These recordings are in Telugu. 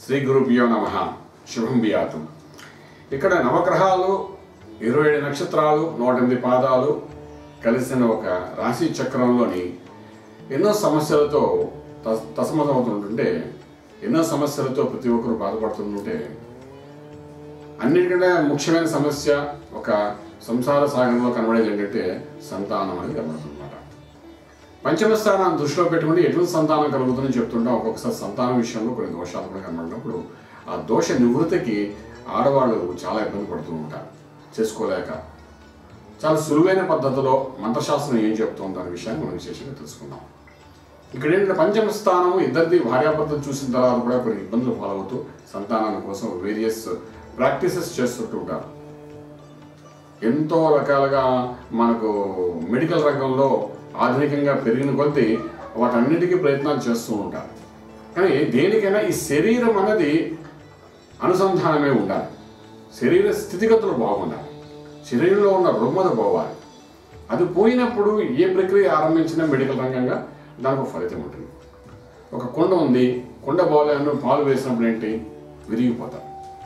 శ్రీ గురుభ్యో నమ శుభం బియాతు ఇక్కడ నవగ్రహాలు ఇరవై ఏడు నక్షత్రాలు నూట ఎనిమిది పాదాలు కలిసిన ఒక రాశి చక్రంలోని ఎన్నో సమస్యలతో త- తసమతమవుతుంటుంటే ఎన్నో సమస్యలతో ప్రతి ఒక్కరు బాధపడుతుంటుంటే అన్నిటికంటే ముఖ్యమైన సమస్య ఒక సంసార సాగరంలో కనబడేది ఏంటంటే సంతానం అనేది కనబడుతుందన్నమాట పంచమ స్థానాన్ని దృష్టిలో పెట్టుకుంటే ఎటువంటి సంతానం కలుగుతుందని చెప్తుంటాం ఒక్కొక్కసారి సంతానం విషయంలో కొన్ని దోషాలు కూడా కనబడినప్పుడు ఆ దోష నివృత్తికి ఆడవాళ్ళు చాలా ఇబ్బంది పడుతూ ఉంటారు చేసుకోలేక చాలా సులువైన పద్ధతిలో మంత్రశాస్త్రం ఏం చెప్తుందో అనే విషయాన్ని మనం విశేషంగా తెలుసుకుందాం ఇక్కడ ఏంటంటే పంచమ స్థానం ఇద్దరిది భార్యాభర్తలు చూసిన తర్వాత కూడా కొన్ని ఇబ్బందులు పాలవుతూ సంతానం కోసం వేరియస్ ప్రాక్టీసెస్ చేస్తుంటూ ఉంటారు ఎంతో రకాలుగా మనకు మెడికల్ రంగంలో ఆధునికంగా పెరిగిన కొద్దీ వాటన్నిటికీ ప్రయత్నాలు చేస్తూ ఉంటారు కానీ దేనికైనా ఈ శరీరం అనేది అనుసంధానమే ఉండాలి శరీర స్థితిగతులు బాగుండాలి శరీరంలో ఉన్న రుగ్మత పోవాలి అది పోయినప్పుడు ఏ ప్రక్రియ ఆరంభించినా మెడికల్ రంగంగా దానికి ఒక ఫలితం ఉంటుంది ఒక కుండ ఉంది కుండ బాగాలేను పాలు వేసినప్పుడు ఏంటి విరిగిపోతాయి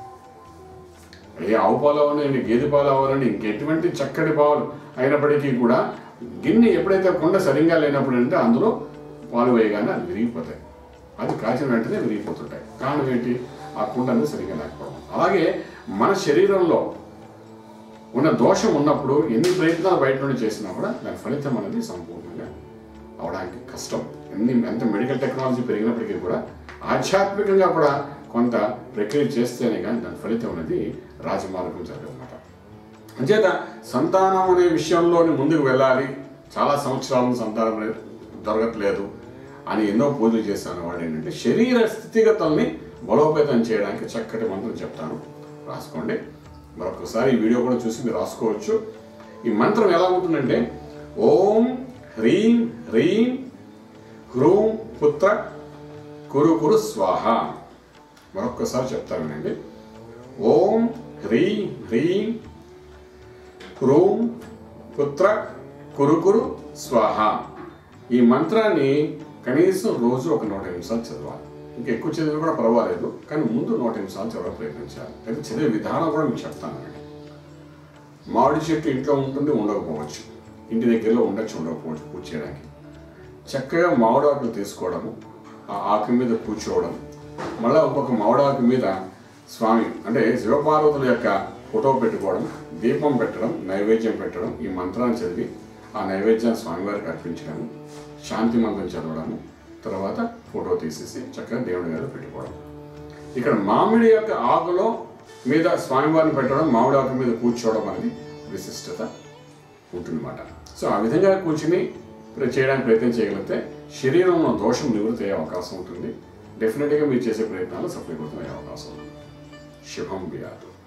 ఏ ఆవు పాలు అవ్వనండి గేదె పాలు అవ్వాలండి ఇంకెటువంటి చక్కటి పాలు అయినప్పటికీ కూడా గిన్నె ఎప్పుడైతే కుండ సరిగ్గా లేనప్పుడు అంటే అందులో పాలు వేయగానే అది విరిగిపోతాయి అది కాచిన వెంటనే విరిగిపోతుంటాయి కారణం ఏంటి ఆ కుండ అనేది సరిగ్గా లేకపోవడం అలాగే మన శరీరంలో ఉన్న దోషం ఉన్నప్పుడు ఎన్ని ప్రయత్నాలు బయట నుండి చేసినా కూడా దాని ఫలితం అనేది సంపూర్ణంగా అవడానికి కష్టం ఎన్ని ఎంత మెడికల్ టెక్నాలజీ పెరిగినప్పటికీ కూడా ఆధ్యాత్మికంగా కూడా కొంత ప్రక్రియ చేస్తేనే కానీ దాని ఫలితం అనేది రాజమార్గం జరగదన్నమాట అంచేత సంతానం అనే విషయంలోని ముందుకు వెళ్ళాలి చాలా సంవత్సరాల నుంచి సంతానం అనేది దొరకట్లేదు అని ఎన్నో పూజలు చేశాను వాడు ఏంటంటే శరీర స్థితిగతుల్ని బలోపేతం చేయడానికి చక్కటి మంత్రం చెప్తాను రాసుకోండి మరొకసారి ఈ వీడియో కూడా చూసి మీరు రాసుకోవచ్చు ఈ మంత్రం ఎలా ఉంటుందంటే ఓం హ్రీం హ్రీం హ్రూం పుత్ర కురు కురు స్వాహ మరొక్కసారి చెప్తాను వినండి ఓం హ్రీం హ్రీం హ్రూం పుత్ర కురు కురు స్వాహ ఈ మంత్రాన్ని కనీసం రోజు ఒక నూట నిమిషాలు చదవాలి ఇంకా ఎక్కువ చదివి కూడా పర్వాలేదు కానీ ముందు నూట నిమిషాలు చదవ ప్రయత్నించాలి అయితే చదివే విధానం కూడా మీకు చెప్తాను మామిడి చెట్టు ఇంట్లో ఉంటుంది ఉండకపోవచ్చు ఇంటి దగ్గరలో ఉండొచ్చు ఉండకపోవచ్చు పూజ చేయడానికి చక్కగా మామిడాకులు తీసుకోవడము ఆ ఆకు మీద కూర్చోవడం మళ్ళీ ఒక్కొక్క మామిడాకు మీద స్వామి అంటే శివపార్వతుల యొక్క ఫోటో పెట్టుకోవడం దీపం పెట్టడం నైవేద్యం పెట్టడం ఈ మంత్రాన్ని చదివి ఆ నైవేద్యాన్ని స్వామివారికి అర్పించడము శాంతి మంత్రం చదవడము తర్వాత ఫోటో తీసేసి చక్కగా దేవుడి గారు పెట్టుకోవడం ఇక్కడ మామిడి యొక్క ఆకులో మీద స్వామివారిని పెట్టడం మామిడి ఆకు మీద కూర్చోవడం అనేది విశిష్టత ఉంటుందన్నమాట సో ఆ విధంగా కూర్చుని ప్ర- చేయడానికి ప్రయత్నం చేయగలిగితే శరీరంలో దోషం నివృత్తి అయ్యే అవకాశం ఉంటుంది డెఫినెట్గా మీరు చేసే ప్రయత్నాలు సఫలీకృతం అయ్యే అవకాశం ఉంది శుభం బియాదు